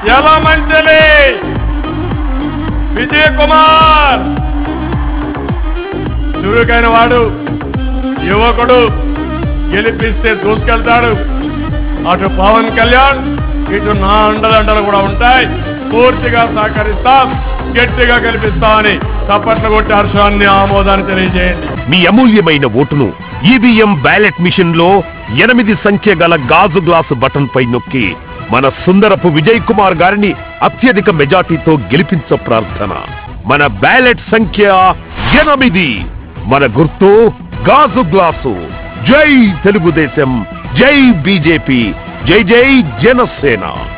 యలమంచలి విజయ్ కుమార్ చురుకైన వాడు యువకుడు గెలిపిస్తే దూసుకెళ్తాడు అటు పవన్ కళ్యాణ్ ఇటు నా అండదండలు కూడా ఉంటాయి పూర్తిగా సహకరిస్తాం గట్టిగా గెలిపిస్తామని చప్పట్లు కొట్టి హర్షాన్ని ఆమోదాన్ని తెలియజేయండి మీ అమూల్యమైన ఓటును ఈవీఎం బ్యాలెట్ మిషన్ లో ఎనిమిది సంఖ్య గల గాజు గ్లాసు బటన్ పై నొక్కి మన సుందరపు విజయ్ కుమార్ గారిని అత్యధిక మెజార్టీతో గెలిపించ ప్రార్థన మన బ్యాలెట్ సంఖ్య ఎనిమిది మన గుర్తు గాజు గ్లాసు జై తెలుగుదేశం జై బీజేపీ జై జై జనసేన